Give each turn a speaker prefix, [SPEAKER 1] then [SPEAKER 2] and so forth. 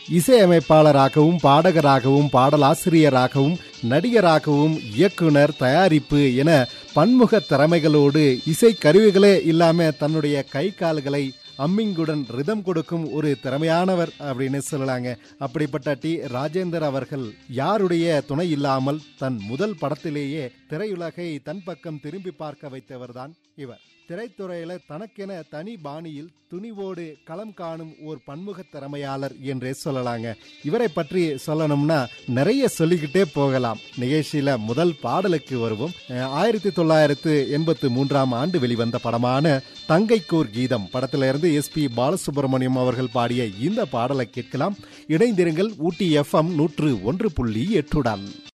[SPEAKER 1] இசையமைப்பாளராகவும் பாடகராகவும் பாடலாசிரியராகவும் நடிகராகவும் இயக்குனர் தயாரிப்பு என பன்முக திறமைகளோடு இசை கருவிகளே இல்லாம தன்னுடைய கை கால்களை அம்மிங்குடன் ரிதம் கொடுக்கும் ஒரு திறமையானவர் அப்படின்னு சொல்லலாங்க அப்படிப்பட்ட டி ராஜேந்தர் அவர்கள் யாருடைய துணை இல்லாமல் தன் முதல் படத்திலேயே திரையுலகை தன் பக்கம் திரும்பி பார்க்க வைத்தவர்தான் இவர் திரைத்துறையில தனக்கென தனி பாணியில் துணிவோடு களம் காணும் ஒரு பன்முக திறமையாளர் என்றே சொல்லலாங்க இவரை பற்றி சொல்லணும்னா நிறைய சொல்லிக்கிட்டே போகலாம் நிகழ்ச்சியில முதல் பாடலுக்கு வருவோம் ஆயிரத்தி தொள்ளாயிரத்து எண்பத்து மூன்றாம் ஆண்டு வெளிவந்த படமான தங்கைக்கூர் கீதம் படத்திலிருந்து இருந்து எஸ் பி பாலசுப்ரமணியம் அவர்கள் பாடிய இந்த பாடலை கேட்கலாம் இணைந்திருங்கள் ஊட்டி எஃப்எம் நூற்று ஒன்று புள்ளி எட்டுடன்